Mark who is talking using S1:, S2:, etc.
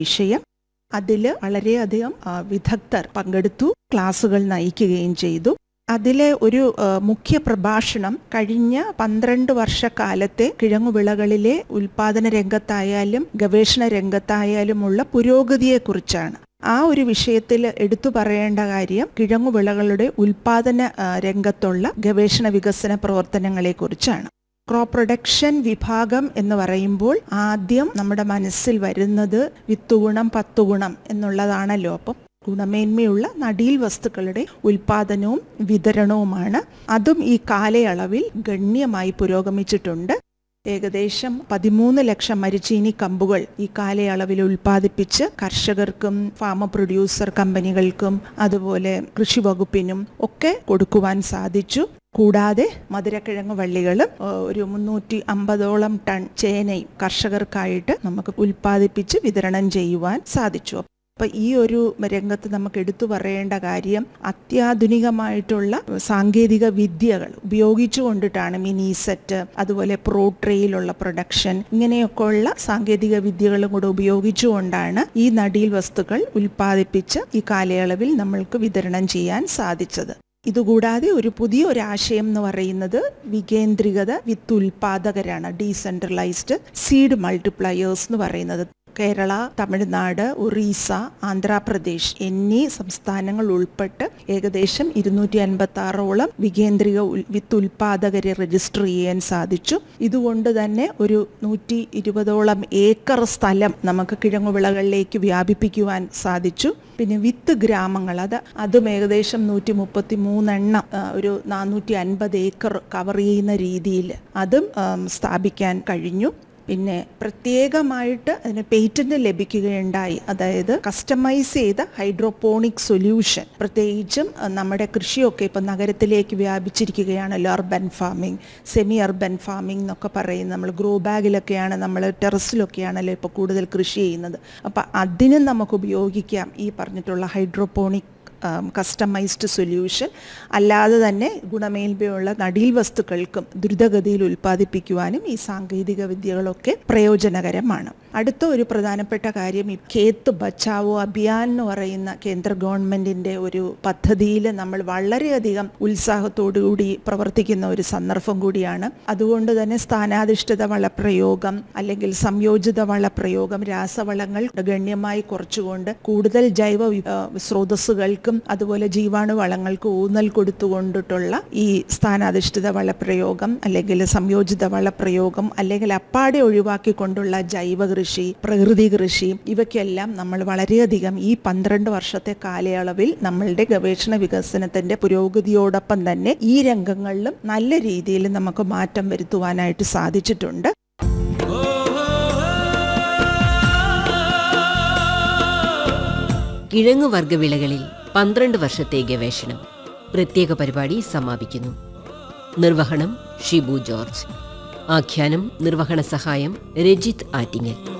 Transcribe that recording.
S1: വിഷയം അതിൽ വളരെയധികം ആ, വിദഗ്ധർ പങ്കെടുത്തു ക്ലാസുകൾ നയിക്കുകയും ചെയ്തു അതിലെ ഒരു ആ, മുഖ്യ പ്രഭാഷണം കഴിഞ്ഞ പന്ത്രണ്ട് വർഷക്കാലത്തെ കിഴങ്ങുവിളകളിലെ ഉൽപാദന രംഗത്തായാലും ഗവേഷണ രംഗത്തായാലുമുള്ള പുരോഗതിയെക്കുറിച്ചാണ് ആ ഒരു വിഷയത്തിൽ എടുത്തു പറയേണ്ട കാര്യം കിഴങ്ങുവിളകളുടെ ഉൽപാദന ആ, രംഗത്തുള്ള ഗവേഷണ വികസന പ്രവർത്തനങ്ങളെക്കുറിച്ചാണ് ക്രോപ്പ് പ്രൊഡക്ഷൻ വിഭാഗം എന്ന് പറയുമ്പോൾ ആദ്യം നമ്മുടെ മനസ്സിൽ വരുന്നത് വിത്തുഗുണം പത്തുഗുണം എന്നുള്ളതാണല്ലോ അപ്പം ഗുണമേന്മയുള്ള നടീൽ വസ്തുക്കളുടെ ഉൽപാദനവും വിതരണവുമാണ് അതും ഈ കാലയളവിൽ ഗണ്യമായി പുരോഗമിച്ചിട്ടുണ്ട് ഏകദേശം പതിമൂന്ന് ലക്ഷം മരിച്ചീനി കമ്പുകൾ ഈ കാലയളവിൽ ഉൽപ്പാദിപ്പിച്ച് കർഷകർക്കും ഫാമ പ്രൊഡ്യൂസർ കമ്പനികൾക്കും അതുപോലെ കൃഷി വകുപ്പിനും ഒക്കെ കൊടുക്കുവാൻ സാധിച്ചു കൂടാതെ മധുരക്കിഴങ്ങ് വള്ളികളും ഏഹ്, ഒരു മുന്നൂറ്റി അമ്പതോളം ടൺ ചേനയും കർഷകർക്കായിട്ട് നമുക്ക് ഉൽപ്പാദിപ്പിച്ച് വിതരണം ചെയ്യുവാൻ സാധിച്ചു അപ്പൊ ഈ ഒരു രംഗത്ത് നമുക്ക് എടുത്തു പറയേണ്ട കാര്യം അത്യാധുനികമായിട്ടുള്ള സാങ്കേതിക വിദ്യകൾ ഉപയോഗിച്ചുകൊണ്ടിട്ടാണ് മിനി സെറ്റ് അതുപോലെ പ്രോട്രയിലുള്ള പ്രൊഡക്ഷൻ ഇങ്ങനെയൊക്കെയുള്ള സാങ്കേതിക വിദ്യകളും കൂടെ ഉപയോഗിച്ചുകൊണ്ടാണ് ഈ നടീൽ വസ്തുക്കൾ ഉൽപ്പാദിപ്പിച്ച് ഈ കാലയളവിൽ നമ്മൾക്ക് വിതരണം ചെയ്യാൻ സാധിച്ചത് ഇതുകൂടാതെ ഒരു പുതിയ ഒരു ആശയം എന്ന് പറയുന്നത് വികേന്ദ്രികത വിത്ത് ഉൽപാദകരാണ് ഡീസെൻട്രലൈസ്ഡ് സീഡ് മൾട്ടിപ്ലയേഴ്സ് എന്ന് പറയുന്നത് കേരള തമിഴ്നാട് ഒറീസ ആന്ധ്രാപ്രദേശ് എന്നീ സംസ്ഥാനങ്ങൾ ഉൾപ്പെട്ട് ഏകദേശം ഇരുന്നൂറ്റി അൻപത്തി ആറോളം വികേന്ദ്രിക ഉൽ- വിത്ത് ഉൽപാദകരെ രജിസ്റ്റർ ചെയ്യാൻ സാധിച്ചു ഇതുകൊണ്ട് തന്നെ ഒരു നൂറ്റി ഇരുപതോളം ഏക്കർ സ്ഥലം നമുക്ക് കിഴങ്ങുവിളകളിലേക്ക് വ്യാപിപ്പിക്കുവാൻ സാധിച്ചു പിന്നെ വിത്ത് ഗ്രാമങ്ങൾ അത് അതും ഏകദേശം നൂറ്റി മുപ്പത്തി മൂന്നെണ്ണം ആ, ഒരു നാനൂറ്റി അൻപത് ഏക്കർ കവർ ചെയ്യുന്ന രീതിയിൽ അതും ആം, സ്ഥാപിക്കാൻ കഴിഞ്ഞു പിന്നെ പ്രത്യേകമായിട്ട് അതിന് പേറ്റന്റ് ലഭിക്കുകയുണ്ടായി അതായത് കസ്റ്റമൈസ് ചെയ്ത ഹൈഡ്രോപോണിക് സൊല്യൂഷൻ പ്രത്യേകിച്ചും അഹ്, നമ്മുടെ കൃഷിയൊക്കെ ഇപ്പം നഗരത്തിലേക്ക് വ്യാപിച്ചിരിക്കുകയാണല്ലോ urban farming semi urban farming എന്നൊക്കെ പറയുന്നത് നമ്മൾ ഗ്രോ ബാഗിലൊക്കെയാണ് നമ്മൾ ടെറസിലൊക്കെയാണല്ലോ ഇപ്പോൾ കൂടുതൽ കൃഷി ചെയ്യുന്നത് അപ്പം അതിനും നമുക്ക് ഉപയോഗിക്കാം ഈ പറഞ്ഞിട്ടുള്ള ഹൈഡ്രോപോണിക് കസ്റ്റമൈസ്ഡ് സൊല്യൂഷൻ അല്ലാതെ തന്നെ ഗുണമേന്മയുള്ള നടീൽ വസ്തുക്കൾക്കും ദ്രുതഗതിയിൽ ഉൽപ്പാദിപ്പിക്കുവാനും ഈ സാങ്കേതിക വിദ്യകളൊക്കെ പ്രയോജനകരമാണ് അടുത്ത ഒരു പ്രധാനപ്പെട്ട കാര്യം ഈ ഖേത്ത് ബച്ചാവോ അഭിയാൻ എന്ന് പറയുന്ന കേന്ദ്ര ഗവൺമെന്റിന്റെ ഒരു പദ്ധതിയിൽ നമ്മൾ വളരെയധികം ഉത്സാഹത്തോടുകൂടി പ്രവർത്തിക്കുന്ന ഒരു സന്ദർഭം കൂടിയാണ് അതുകൊണ്ട് തന്നെ സ്ഥാനാധിഷ്ഠിത വളപ്രയോഗം അല്ലെങ്കിൽ സംയോജിത വളപ്രയോഗം രാസവളങ്ങൾ ഗണ്യമായി കുറച്ചുകൊണ്ട് കൂടുതൽ ജൈവ വി- ആ, സ്രോതസ്സുകൾക്കും അതുപോലെ ജീവാണു വളങ്ങൾക്ക് ഊന്നൽ കൊടുത്തുകൊണ്ടിട്ടുള്ള ഈ സ്ഥാനാധിഷ്ഠിത വളപ്രയോഗം അല്ലെങ്കിൽ സംയോജിത വളപ്രയോഗം അല്ലെങ്കിൽ അപ്പാടെ ഒഴിവാക്കിക്കൊണ്ടുള്ള ജൈവ കൃഷി പ്രകൃതി കൃഷി ഇവയ്ക്കെല്ലാം നമ്മൾ വളരെയധികം ഈ പന്ത്രണ്ട് വർഷത്തെ കാലയളവിൽ നമ്മളുടെ ഗവേഷണ വികസനത്തിന്റെ പുരോഗതിയോടൊപ്പം തന്നെ ഈ രംഗങ്ങളിലും നല്ല രീതിയിൽ നമുക്ക് മാറ്റം വരുത്തുവാനായിട്ട് സാധിച്ചിട്ടുണ്ട്
S2: കിഴങ്ങുവർഗ വിളകളിൽ പന്ത്രണ്ട് വർഷത്തെ ഗവേഷണം പ്രത്യേക പരിപാടി സമാപിക്കുന്നു നിർവഹണം ഷിബു ജോർജ് ആഖ്യാനം നിർവഹണ സഹായം രജിത് ആറ്റിങ്ങൽ